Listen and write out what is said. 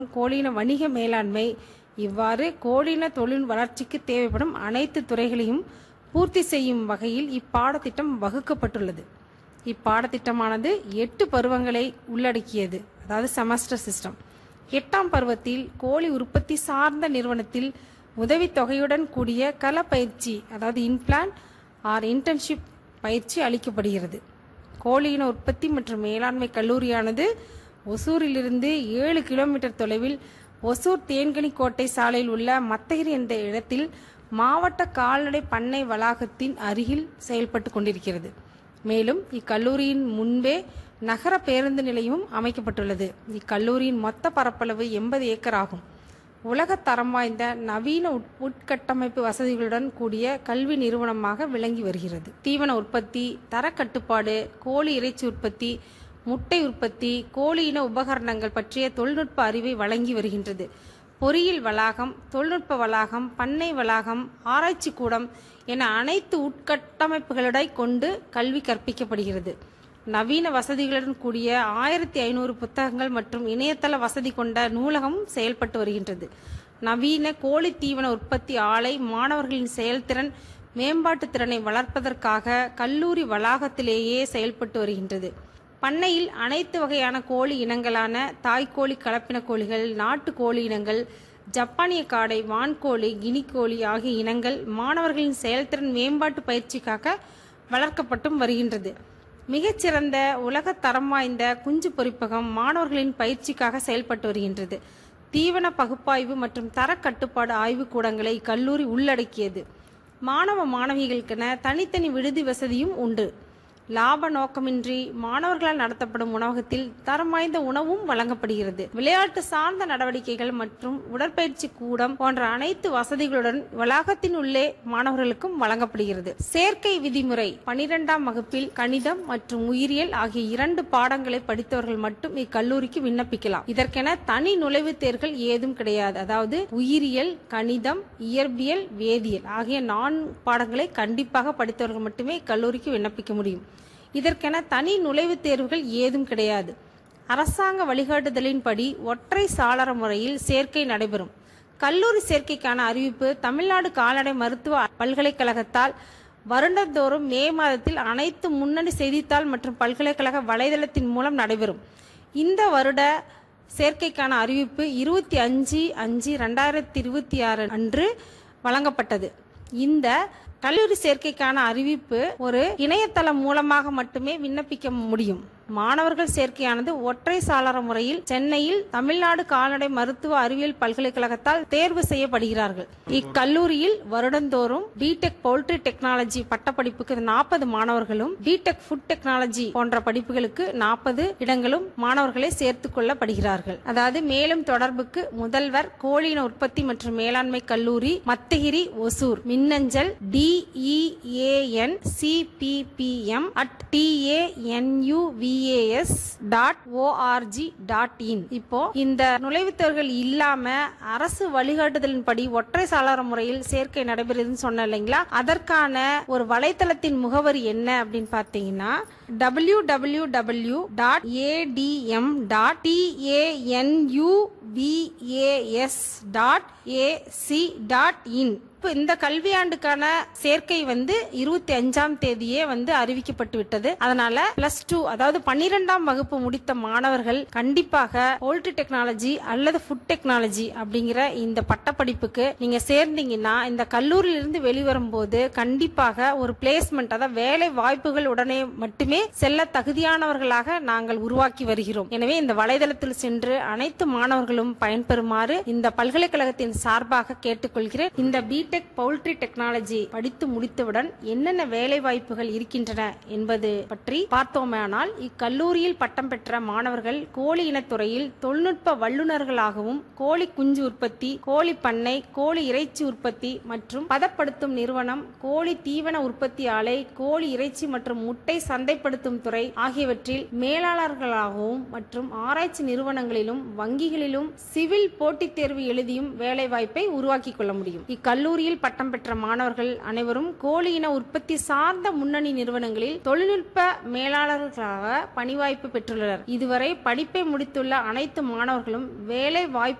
கோழியின வணிக மேலாண்மை இவ்வாறு கோழியின தொழில் வளர்ச்சிக்கு தேவைப்படும் அனைத்து துறைகளையும் பூர்த்தி செய்யும் வகையில் இப்பாடத்திட்டம் வகுக்கப்பட்டுள்ளது இப்பாடத்திட்டமானது எட்டு பருவங்களை உள்ளடக்கியது அதாவது செமஸ்டர் சிஸ்டம் எட்டாம் பருவத்தில் கோழி உற்பத்தி சார்ந்த நிறுவனத்தில் உதவித்தொகையுடன் கூடிய கள பயிற்சி அதாவது இன்பிளான் ஆர் இன்டர்ன்ஷிப் பயிற்சி அளிக்கப்படுகிறது கோழியின உற்பத்தி மற்றும் மேலாண்மை கல்லூரியானது ஒசூரிலிருந்து ஏழு கிலோமீட்டர் தொலைவில் ஒசூர் தேன்கனி கோட்டை சாலையில் உள்ள மத்தகிரி என்ற இடத்தில் மாவட்ட கால்நடை பண்ணை வளாகத்தின் அருகில் செயல்பட்டு கொண்டிருக்கிறது மேலும் இக்கல்லூரியின் முன்பே நகர பேருந்து நிலையமும் அமைக்கப்பட்டுள்ளது இக்கல்லூரியின் மொத்த பரப்பளவு எண்பது ஏக்கர் ஆகும் உலகத் தரம் வாய்ந்த நவீன உட்- உட்கட்டமைப்பு வசதிகளுடன் கூடிய கல்வி நிறுவனமாக விளங்கி வருகிறது தீவன உற்பத்தி தரக்கட்டுப்பாடு கோழி இறைச்சி உற்பத்தி முட்டை உற்பத்தி கோழி இன உபகரணங்கள் பற்றிய தொழில்நுட்ப அறிவை வழங்கி வருகின்றது பொறியியல் வளாகம் தொழில்நுட்ப வளாகம் பண்ணை வளாகம் ஆராய்ச்சி கூடம் என அனைத்து உட்கட்டமைப்புகளை கொண்டு கல்வி கற்பிக்கப்படுகிறது நவீன வசதிகளுடன் கூடிய ஆயிரத்தி ஐநூறு புத்தகங்கள் மற்றும் இணையதள வசதி கொண்ட நூலகம் செயல்பட்டு வருகின்றது நவீன கோழி தீவன உற்பத்தி ஆலை மாணவர்களின் செயல்திறன் மேம்பாட்டு திறனை வளர்ப்பதற்காக கல்லூரி வளாகத்திலேயே செயல்பட்டு வருகின்றது பண்ணையில் அனைத்து வகையான கோழி இனங்களான தாய்க்கோழி கலப்பின கோழிகள் நாட்டு கோழி இனங்கள் ஜப்பானிய காடை வான்கோழி கினிக்கோழி ஆகிய இனங்கள் மாணவர்களின் செயல்திறன் மேம்பாட்டு பயிற்சிக்காக வளர்க்கப்பட்டும் வருகின்றது மிகச்சிறந்த உலக தரம் வாய்ந்த குஞ்சு பொறிப்பகம் மாணவர்களின் பயிற்சிக்காக செயல்பட்டு வருகின்றது தீவன பகுப்பாய்வு மற்றும் தர கட்டுப்பாடு ஆய்வு கூடங்களை இக்கல்லூரி உள்ளடக்கியது மாணவ மாணவிகளுக்கென தனித்தனி விடுதி வசதியும் உண்டு லாப நோக்கமின்றி மாணவர்களால் நடத்தப்படும் உணவகத்தில் தரம் வாய்ந்த உணவும் வழங்கப்படுகிறது விளையாட்டு சார்ந்த நடவடிக்கைகள் மற்றும் உடற்பயிற்சி கூடம் போன்ற அனைத்து வசதிகளுடன் வளாகத்தின் உள்ளே மாணவர்களுக்கும் வழங்கப்படுகிறது சேர்க்கை விதிமுறை பனிரெண்டாம் வகுப்பில் கணிதம் மற்றும் உயிரியல் ஆகிய இரண்டு பாடங்களை படித்தவர்கள் மட்டும் இக்கல்லூரிக்கு விண்ணப்பிக்கலாம் இதற்கென தனி நுழைவுத் தேர்வுகள் ஏதும் கிடையாது அதாவது உயிரியல் கணிதம் இயற்பியல் வேதியியல் ஆகிய நான்கு பாடங்களை கண்டிப்பாக படித்தவர்கள் மட்டுமே இக்கல்லூரிக்கு விண்ணப்பிக்க முடியும் இதற்கென தனி நுழைவுத் தேர்வுகள் ஏதும் கிடையாது அரசாங்க வழிகாட்டுதலின்படி ஒற்றை சாளர முறையில் சேர்க்கை நடைபெறும் கல்லூரி சேர்க்கைக்கான அறிவிப்பு தமிழ்நாடு கால்நடை மருத்துவ பல்கலைக்கழகத்தால் வருடந்தோறும் மே மாதத்தில் அனைத்து முன்னணி செய்தித்தாள் மற்றும் பல்கலைக்கழக வலைதளத்தின் மூலம் நடைபெறும் இந்த வருட சேர்க்கைக்கான அறிவிப்பு இருபத்தி அஞ்சு அஞ்சு ரெண்டாயிரத்தி இருபத்தி ஆறு அன்று வழங்கப்பட்டது இந்த கல்லூரி சேர்க்கைக்கான அறிவிப்பு ஒரு இணையதளம் மூலமாக மட்டுமே விண்ணப்பிக்க முடியும் மாணவர்கள் சேர்க்கையானது ஒற்றை சாளர முறையில் சென்னையில் தமிழ்நாடு கால்நடை மருத்துவ அறிவியல் பல்கலைக்கழகத்தால் தேர்வு செய்யப்படுகிறார்கள் இக்கல்லூரியில் வருடந்தோறும் பிடெக் பவுல்ட்ரி டெக்னாலஜி பட்டப்படிப்புக்கு நாற்பது மாணவர்களும் பிடெக் ஃபுட் டெக்னாலஜி போன்ற படிப்புகளுக்கு நாற்பது இடங்களும் மாணவர்களை சேர்த்துக் கொள்ளப்படுகிறார்கள் அதாவது மேலும் தொடர்புக்கு முதல்வர் கோழியின உற்பத்தி மற்றும் மேலாண்மை கல்லூரி மத்தகிரி ஒசூர் மின்னஞ்சல் DEAN CPPM at TANUVAS dot ORG dot in இப்போ இந்த நுழைவுத் தேர்வுகள் இல்லாம அரசு வழிகாட்டுதலின்படி ஒற்றை சாளர முறையில் சேர்க்கை நடைபெறுதுன்னு சொன்ன இல்லைங்களா அதற்கான ஒரு வலைத்தளத்தின் முகவரி என்ன அப்படின்னு பார்த்தீங்கன்னா W W W dot ATM dot TANUVAS dot AC dot in இப்போ இந்த கல்வியாண்டுக்கான சேர்க்கை வந்து இருபத்தி அஞ்சாம் தேதியே வந்து அறிவிக்கப்பட்டு விட்டது அதனால பிளஸ் டூ அதாவது பன்னிரெண்டாம் வகுப்பு முடித்த மாணவர்கள் கண்டிப்பாக போல்ட்ரி டெக்னாலஜி அல்லது ஃபுட் டெக்னாலஜி அப்படிங்கிற இந்த பட்டப்படிப்புக்கு நீங்க சேர்ந்தீங்கன்னா இந்த கல்லூரியிலிருந்து வெளிவரும் போது கண்டிப்பாக ஒரு பிளேஸ்மெண்ட் அதாவது வேலை வாய்ப்புகள் உடனே மட்டுமே செல்ல தகுதியானவர்களாக நாங்கள் உருவாக்கி வருகிறோம் எனவே இந்த வலைதளத்தில் சென்று அனைத்து மாணவர்களும் பயன்பெறுமாறு இந்த பல்கலைக்கழகத்தின் சார்பாக கேட்டுக்கொள்கிறேன் இந்த பிடெக் பவுல்ட்ரி டெக்னாலஜி படித்து முடித்தவுடன் என்னென்ன வேலை வாய்ப்புகள் இருக்கின்றன என்பது பற்றி பார்த்தோமேயானால் இக்கல்லூரியில் பட்டம் பெற்ற மாணவர்கள் கோழி இனத்துறையில் தொழில்நுட்ப வல்லுநர்களாகவும் கோழி குஞ்சு உற்பத்தி கோழி பண்ணை கோழி இறைச்சி உற்பத்தி மற்றும் பதப்படுத்தும் நிறுவனம் கோழி தீவன உற்பத்தி ஆலை கோழி இறைச்சி மற்றும் முட்டை சந்தைப்படுத்தும் செயல்படுத்தும் துறை ஆகியவற்றில் மேலாளர்களாகவும் மற்றும் ஆராய்ச்சி நிறுவனங்களிலும் வங்கிகளிலும் சிவில் போட்டித் தேர்வு எழுதியும் வேலை வாய்ப்பை உருவாக்கிக் கொள்ள முடியும் இக்கல்லூரியில் பட்டம் பெற்ற மாணவர்கள் அனைவரும் கோழி இன உற்பத்தி சார்ந்த முன்னணி நிறுவனங்களில் தொழில்நுட்ப மேலாளர்களாக பணிவாய்ப்பு பெற்றுள்ளனர் இதுவரை படிப்பை முடித்துள்ள அனைத்து மாணவர்களும் வேலை வாய்ப்பு